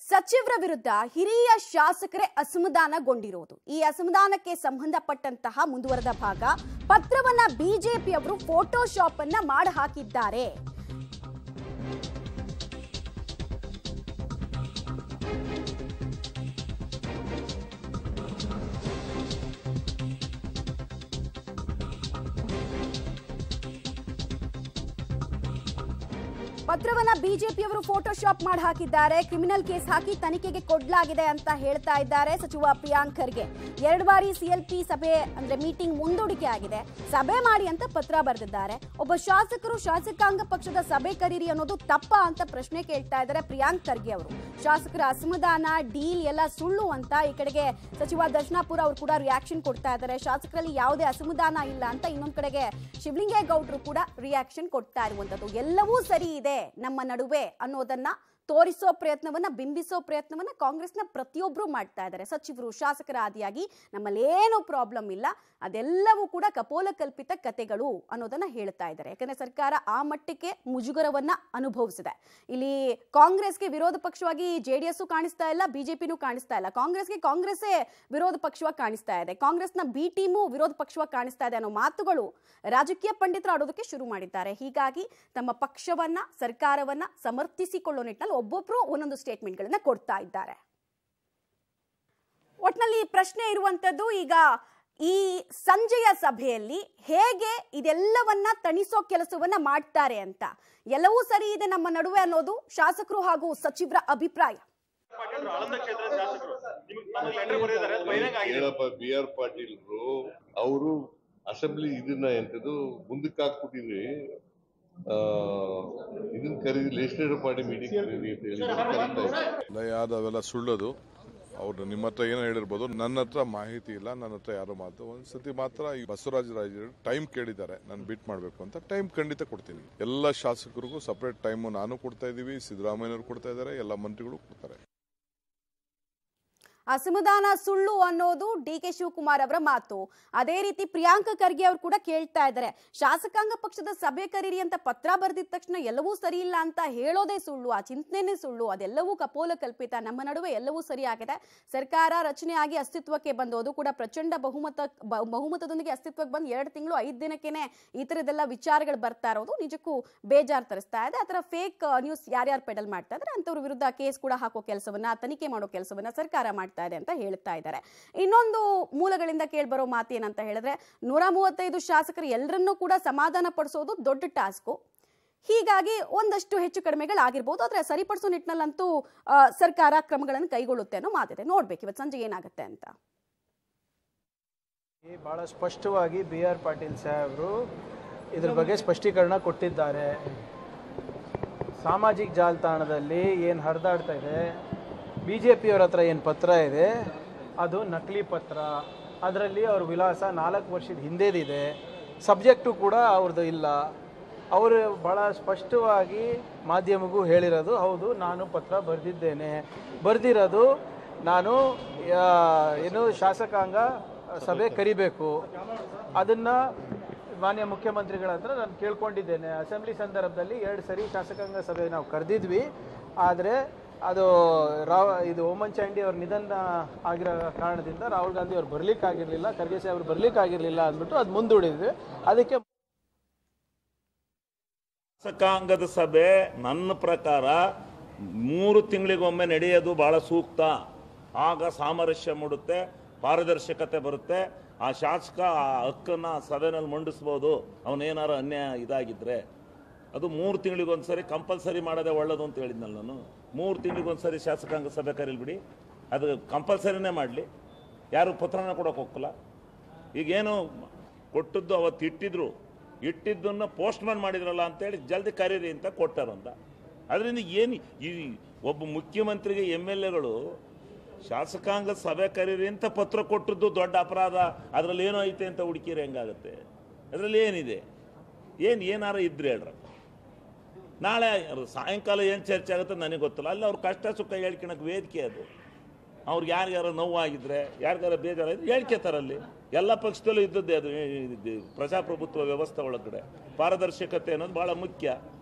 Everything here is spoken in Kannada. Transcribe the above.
ಸಚಿವರ ವಿರುದ್ಧ ಹಿರಿಯ ಶಾಸಕರೇ ಅಸಮಾಧಾನಗೊಂಡಿರುವುದು ಈ ಅಸಮಾಧಾನಕ್ಕೆ ಸಂಬಂಧಪಟ್ಟಂತಹ ಮುಂದುವರೆದ ಭಾಗ ಪತ್ರವನ್ನ ಬಿಜೆಪಿಯವರು ಫೋಟೋಶಾಪ್ ಅನ್ನ ಮಾಡಿ ಹಾಕಿದ್ದಾರೆ ಪತ್ರವನ್ನ ಬಿಜೆಪಿಯವರು ಫೋಟೋಶಾಪ್ ಮಾಡಿ ಹಾಕಿದ್ದಾರೆ ಕ್ರಿಮಿನಲ್ ಕೇಸ್ ಹಾಕಿ ತನಿಖೆಗೆ ಕೊಡ್ಲಾಗಿದೆ ಅಂತ ಹೇಳ್ತಾ ಇದ್ದಾರೆ ಸಚಿವ ಪ್ರಿಯಾಂಕ್ ಖರ್ಗೆ ಎರಡು ಬಾರಿ ಸಿಎಲ್ಪಿ ಸಭೆ ಅಂದ್ರೆ ಮೀಟಿಂಗ್ ಮುಂದೂಡಿಕೆ ಆಗಿದೆ ಸಭೆ ಮಾಡಿ ಅಂತ ಪತ್ರ ಬರೆದಿದ್ದಾರೆ ಒಬ್ಬ ಶಾಸಕರು ಶಾಸಕಾಂಗ ಪಕ್ಷದ ಸಭೆ ಕರೀರಿ ಅನ್ನೋದು ತಪ್ಪ ಅಂತ ಪ್ರಶ್ನೆ ಕೇಳ್ತಾ ಇದ್ದಾರೆ ಪ್ರಿಯಾಂಕ್ ಖರ್ಗೆ ಅವರು ಶಾಸಕರ ಅಸಮಾಧಾನ ಡೀಲ್ ಎಲ್ಲ ಸುಳ್ಳು ಅಂತ ಈ ಕಡೆಗೆ ಸಚಿವ ದರ್ಶನಾಪುರ ಅವರು ಕೂಡ ರಿಯಾಕ್ಷನ್ ಕೊಡ್ತಾ ಇದ್ದಾರೆ ಶಾಸಕರಲ್ಲಿ ಯಾವುದೇ ಅಸಮಾಧಾನ ಇಲ್ಲ ಅಂತ ಇನ್ನೊಂದ್ ಕಡೆಗೆ ಶಿವಲಿಂಗೇಗೌಡರು ಕೂಡ ರಿಯಾಕ್ಷನ್ ಕೊಡ್ತಾ ಇರುವಂತದ್ದು ಎಲ್ಲವೂ ಸರಿ ಇದೆ ನಮ್ಮ ನಡುವೆ ಅನ್ನೋದನ್ನ ತೋರಿಸೋ ಪ್ರಯತ್ನವನ್ನ ಬಿಂಬಿಸೋ ಪ್ರಯತ್ನವನ್ನ ಕಾಂಗ್ರೆಸ್ನ ಪ್ರತಿಯೊಬ್ಬರು ಮಾಡ್ತಾ ಇದ್ದಾರೆ ಸಚಿವರು ಶಾಸಕರ ಆದಿಯಾಗಿ ನಮ್ಮಲ್ಲಿ ಏನೂ ಪ್ರಾಬ್ಲಮ್ ಇಲ್ಲ ಅದೆಲ್ಲವೂ ಕೂಡ ಕಪೋಲ ಕಲ್ಪಿತ ಕತೆಗಳು ಅನ್ನೋದನ್ನ ಹೇಳ್ತಾ ಇದ್ದಾರೆ ಯಾಕಂದ್ರೆ ಸರ್ಕಾರ ಆ ಮಟ್ಟಕ್ಕೆ ಮುಜುಗರವನ್ನ ಅನುಭವಿಸಿದೆ ಇಲ್ಲಿ ಕಾಂಗ್ರೆಸ್ಗೆ ವಿರೋಧ ಪಕ್ಷವಾಗಿ ಜೆ ಡಿ ಎಸ್ ಕಾಣಿಸ್ತಾ ಇಲ್ಲ ಬಿಜೆಪಿನೂ ಕಾಣಿಸ್ತಾ ಇಲ್ಲ ಕಾಂಗ್ರೆಸ್ಗೆ ಕಾಂಗ್ರೆಸ್ಸೇ ವಿರೋಧ ಪಕ್ಷವಾಗಿ ಕಾಣಿಸ್ತಾ ಇದೆ ಕಾಂಗ್ರೆಸ್ನ ಬಿ ಟೀಮು ವಿರೋಧ ಪಕ್ಷವಾಗಿ ಕಾಣಿಸ್ತಾ ಇದೆ ಅನ್ನೋ ಮಾತುಗಳು ರಾಜಕೀಯ ಪಂಡಿತರು ಆಡೋದಕ್ಕೆ ಶುರು ಮಾಡಿದ್ದಾರೆ ಹೀಗಾಗಿ ತಮ್ಮ ಪಕ್ಷವನ್ನ ಸರ್ಕಾರವನ್ನ ಸಮರ್ಥಿಸಿಕೊಳ್ಳೋ ನಿಟ್ಟಿನಲ್ಲಿ ಒಬ್ಬೊಬ್ರು ಒಂದೊಂದು ಸ್ಟೇಟ್ಮೆಂಟ್ಗಳನ್ನ ಕೊಡ್ತಾ ಇದ್ದಾರೆ ಒಟ್ನಲ್ಲಿ ಪ್ರಶ್ನೆ ಇರುವಂತದ್ದು ಈಗ ಈ ಸಂಜೆಯ ಸಭೆಯಲ್ಲಿ ಹೇಗೆ ಇದೆಲ್ಲವನ್ನ ತಣಿಸೋ ಕೆಲಸವನ್ನ ಮಾಡ್ತಾರೆ ಅಂತ ಎಲ್ಲವೂ ಸರಿ ಇದೆ ನಮ್ಮ ನಡುವೆ ಅನ್ನೋದು ಶಾಸಕರು ಹಾಗೂ ಸಚಿವರ ಅಭಿಪ್ರಾಯ ಪಾಟೀಲ್ರು ಆಳಂದ ಕ್ಷೇತ್ರದ ಶಾಸಕರು ನಿಮಗೆ ನಮಗೆ ಲೆಟರ್ ಬರೆದಿದ್ದಾರೆ ಅದು ಬಹಿರಂಗ ಆಗಿದೆ ಹೇಳಪ್ಪ ಬಿ ಆರ್ ಪಾಟೀಲ್ರು ಅವರು ಅಸೆಂಬ್ಲಿ ಇದನ್ನ ಎಂತದು ಮುಂದಕ್ಕೆ ಹಾಕ್ಬಿಟ್ಟಿದ್ರಿ ಆ ಇದನ್ನ ಕರೀರಿ ಲೆಜಿಸ್ಲೇಟಿವ್ ಪಾರ್ಟಿ ಮೀಟಿಂಗ್ ಕರೀರಿ ಅಂತ ಹೇಳಿ ಕರೀತಾ ಇದ್ದಾರೆ. ಇಲ್ಲ ಯಾವ್ದು ಅವೆಲ್ಲ ಸುಳ್ಳದು ಅವ್ರು ನಿಮ್ಮ ಹತ್ರ ಏನೋ ಹೇಳಿರ್ಬೋದು ನನ್ನ ಹತ್ರ ಮಾಹಿತಿ ಇಲ್ಲ ನನ್ನ ಹತ್ರ ಯಾರು ಮಾತು ಒಂದ್ಸತಿ ಮಾತ್ರ ಈ ಬಸವರಾಜ ರಾಜರು ಟೈಮ್ ಕೇಳಿದ್ದಾರೆ ನಾನು ಬಿಟ್ ಮಾಡಬೇಕು ಅಂತ ಟೈಮ್ ಖಂಡಿತ ಕೊಡ್ತೀನಿ ಎಲ್ಲ ಶಾಸಕರಿಗೂ ಸಪರೇಟ್ ಟೈಮ್ ನಾನು ಕೊಡ್ತಾ ಇದೀವಿ ಸಿದ್ದರಾಮಯ್ಯನವರು ಕೊಡ್ತಾ ಇದ್ದಾರೆ ಎಲ್ಲ ಮಂತ್ರಿಗಳು ಕೊಡ್ತಾರೆ ಅಸಮಾಧಾನ ಸುಳ್ಳು ಅನ್ನೋದು ಡಿ ಕೆ ಶಿವಕುಮಾರ್ ಅವರ ಮಾತು ಅದೇ ರೀತಿ ಪ್ರಿಯಾಂಕ ಖರ್ಗೆ ಅವರು ಕೂಡ ಕೇಳ್ತಾ ಇದ್ದಾರೆ ಶಾಸಕಾಂಗ ಪಕ್ಷದ ಸಭೆ ಕರೀರಿ ಅಂತ ಪತ್ರ ಬರೆದಿದ ತಕ್ಷಣ ಎಲ್ಲವೂ ಸರಿ ಇಲ್ಲ ಅಂತ ಹೇಳೋದೇ ಸುಳ್ಳು ಆ ಚಿಂತನೆನೇ ಸುಳ್ಳು ಅದೆಲ್ಲವೂ ಕಪೋಲ ಕಲ್ಪಿತ ನಮ್ಮ ನಡುವೆ ಎಲ್ಲವೂ ಸರಿಯಾಗಿದೆ ಸರ್ಕಾರ ರಚನೆಯಾಗಿ ಅಸ್ತಿತ್ವಕ್ಕೆ ಬಂದೋದು ಕೂಡ ಪ್ರಚಂಡ ಬಹುಮತ ಬ- ಬಹುಮತದೊಂದಿಗೆ ಅಸ್ತಿತ್ವಕ್ಕೆ ಬಂದು ಎರಡು ತಿಂಗಳು ಐದು ದಿನಕ್ಕೇನೆ ಈ ಥರದ್ದೆಲ್ಲ ವಿಚಾರಗಳು ಬರ್ತಾ ಇರೋದು ನಿಜಕ್ಕೂ ಬೇಜಾರು ತರಿಸ್ತಾ ಇದೆ ಆ ಥರ ಫೇಕ್ ನ್ಯೂಸ್ ಯಾರ್ಯಾರು ಪೆಡಲ್ ಮಾಡ್ತಾ ಇದ್ದಾರೆ ಅಂಥವ್ರ ವಿರುದ್ಧ ಕೇಸ್ ಕೂಡ ಹಾಕೋ ಕೆಲಸವನ್ನ ತನಿಖೆ ಮಾಡೋ ಕೆಲಸವನ್ನ ಸರ್ಕಾರ ಮಾಡ್ತಾ ಇದೆ ಅಂತ ಹೇಳ್ತಾ ಇದ್ದಾರೆ ಇನ್ನೊಂದು ಮೂಲಗಳಿಂದ ಕೇಳ್ಬರೋ ಮಾತೇನಂತ ಹೇಳಿದ್ರೆ ನೂರ ಮೂವತ್ತೈದು ಶಾಸಕರು ಎಲ್ಲರನ್ನೂ ಕೂಡ ಸಮಾಧಾನ ಪಡಿಸೋದು ದೊಡ್ಡ ಟಾಸ್ಕು ಹೀಗಾಗಿ ಒಂದಷ್ಟು ಹೆಚ್ಚು ಕಡಿಮೆಗಳಾಗಿರ್ಬೋದು ಆದರೆ ಸರಿಪಡಿಸೋ ನಿಟ್ಟಿನಲ್ಲಂತೂ ಆ, ಸರ್ಕಾರ ಕ್ರಮಗಳನ್ನು ಕೈಗೊಳ್ಳುತ್ತೆ ಅನ್ನೋ ಮಾತಿದೆ ನೋಡ್ಬೇಕು ಇವತ್ತು ಸಂಜೆ ಏನಾಗುತ್ತೆ ಅಂತ ಬಹಳ ಸ್ಪಷ್ಟವಾಗಿ ಬಿ ಆರ್ ಪಾಟೀಲ್ ಸಾಹೇಬರು ಇದ್ರ ಬಗ್ಗೆ ಸ್ಪಷ್ಟೀಕರಣ ಕೊಟ್ಟಿದ್ದಾರೆ ಸಾಮಾಜಿಕ ಜಾಲತಾಣದಲ್ಲಿ ಏನು ಹರಿದಾಡ್ತಾ ಇದೆ ಬಿ ಜೆ ಪಿಯವ್ರ ಹತ್ರ ಏನು ಪತ್ರ ಇದೆ ಅದು ನಕಲಿ ಪತ್ರ ಅದರಲ್ಲಿ ಅವ್ರ ವಿಳಾಸ ನಾಲ್ಕು ವರ್ಷದ ಹಿಂದೆದಿದೆ ಸಬ್ಜೆಕ್ಟು ಕೂಡ ಅವ್ರದ್ದು ಇಲ್ಲ ಅವರು ಭಾಳ ಸ್ಪಷ್ಟವಾಗಿ ಮಾಧ್ಯಮಗೂ ಹೇಳಿರೋದು ಹೌದು ನಾನು ಪತ್ರ ಬರೆದಿದ್ದೇನೆ ಬರೆದಿರೋದು ನಾನು ಆ, ಏನು ಶಾಸಕಾಂಗ ಸಭೆ ಕರಿಬೇಕು ಅದನ್ನು ಮಾನ್ಯ ಮುಖ್ಯಮಂತ್ರಿಗಳ ಹತ್ರ ನಾನು ಕೇಳ್ಕೊಂಡಿದ್ದೇನೆ ಅಸೆಂಬ್ಲಿ ಸಂದರ್ಭದಲ್ಲಿ ಎರಡು ಸರಿ ಶಾಸಕಾಂಗ ಸಭೆ ನಾವು ಕರೆದಿದ್ವಿ ಆದರೆ ಅದು ರಾವ್ ಇದು ಓಮನ್ ಚಾಂಡಿ ಅವ್ರ ನಿಧನ ಆಗಿರೋ ಕಾರಣದಿಂದ ರಾಹುಲ್ ಗಾಂಧಿ ಅವ್ರು ಬರ್ಲಿಕ್ಕಾಗಿರಲಿಲ್ಲ ಖರ್ಗೆ ಸಾಹೇಬ್ರು ಬರ್ಲಿಕ್ಕಾಗಿರಲಿಲ್ಲ ಅಂದ್ಬಿಟ್ಟು ಅದು ಮುಂದೂಡಿದ್ವಿ ಅದಕ್ಕೆ ಶಾಸಕಾಂಗದ ಸಭೆ ನನ್ನ ಪ್ರಕಾರ ಮೂರು ತಿಂಗಳಿಗೊಮ್ಮೆ ನಡೆಯೋದು ಬಹಳ ಸೂಕ್ತ ಆಗ ಸಾಮರಸ್ಯ ಮೂಡುತ್ತೆ ಪಾರದರ್ಶಕತೆ ಬರುತ್ತೆ ಆ ಶಾಸಕ ಆ ಹಕ್ಕನ್ನು ಸಭೆನಲ್ಲಿ ಮಂಡಿಸ್ಬೋದು ಅವನೇನಾರು ಅನ್ಯಾಯ ಇದಾಗಿದ್ರೆ ಅದು ಮೂರು ತಿಂಗಳಿಗೊಂದ್ಸರಿ ಕಂಪಲ್ಸರಿ ಮಾಡೋದೇ ಒಳ್ಳೇದು ಅಂತ ಹೇಳಿದ್ನಲ್ಲ ನಾನು ಮೂರು ತಿಂಗಳಿಗೊಂದ್ಸರಿ ಶಾಸಕಾಂಗ ಸಭೆ ಕರೀಲ್ಬಿಡಿ ಅದು ಕಂಪಲ್ಸರಿನೇ ಮಾಡಲಿ ಯಾರು ಪತ್ರನ ಕೊಡೋಕೆ ಹೋಗಲ್ಲ ಈಗೇನು ಕೊಟ್ಟದ್ದು ಅವತ್ತು ಇಟ್ಟಿದ್ರು ಇಟ್ಟಿದ್ದನ್ನು ಪೋಸ್ಟ್ಮ್ಯಾನ್ ಮಾಡಿದ್ರಲ್ಲ ಅಂತೇಳಿ ಜಲ್ದಿ ಕರೀರಿ ಅಂತ ಕೊಟ್ಟಾರಂತ ಅದರಿಂದ ಏನು ಈ ಒಬ್ಬ ಮುಖ್ಯಮಂತ್ರಿಗೆ ಎಮ್ ಎಲ್ ಎಗಳು ಶಾಸಕಾಂಗ ಸಭೆ ಕರೀರಿ ಅಂತ ಪತ್ರ ಕೊಟ್ಟದ್ದು ದೊಡ್ಡ ಅಪರಾಧ ಅದರಲ್ಲಿ ಏನೋ ಐತೆ ಅಂತ ಹುಡುಕಿರಿ ಹೆಂಗಾಗುತ್ತೆ ಅದರಲ್ಲಿ ಏನಿದೆ ಏನು ಏನಾರ ಇದ್ರೆ ಹೇಳ್ರಪ್ಪ ನಾಳೆ ಸಾಯಂಕಾಲ ಏನು ಚರ್ಚೆ ಆಗುತ್ತೆ ನನಗೆ ಗೊತ್ತಿಲ್ಲ ಅಲ್ಲಿ ಅವ್ರ ಕಷ್ಟ ಸುಖ ಹೇಳ್ಕೊಳಕ್ಕೆ ವೇದಿಕೆ ಅದು ಅವ್ರಿಗೆ ಯಾರಿಗಾರ ನೋವಾಗಿದ್ರೆ ಯಾರಿಗಾರ ಬೇಜಾರಾದ್ರೆ ಹೇಳ್ಕೊತಾರಲ್ಲಿ ಎಲ್ಲ ಪಕ್ಷದಲ್ಲೂ ಇದ್ದದ್ದೇ ಅದು ಈ- ಇದು ಪ್ರಜಾಪ್ರಭುತ್ವ ವ್ಯವಸ್ಥೆ ಒಳಗಡೆ ಪಾರದರ್ಶಕತೆ ಅನ್ನೋದು ಭಾಳ ಮುಖ್ಯ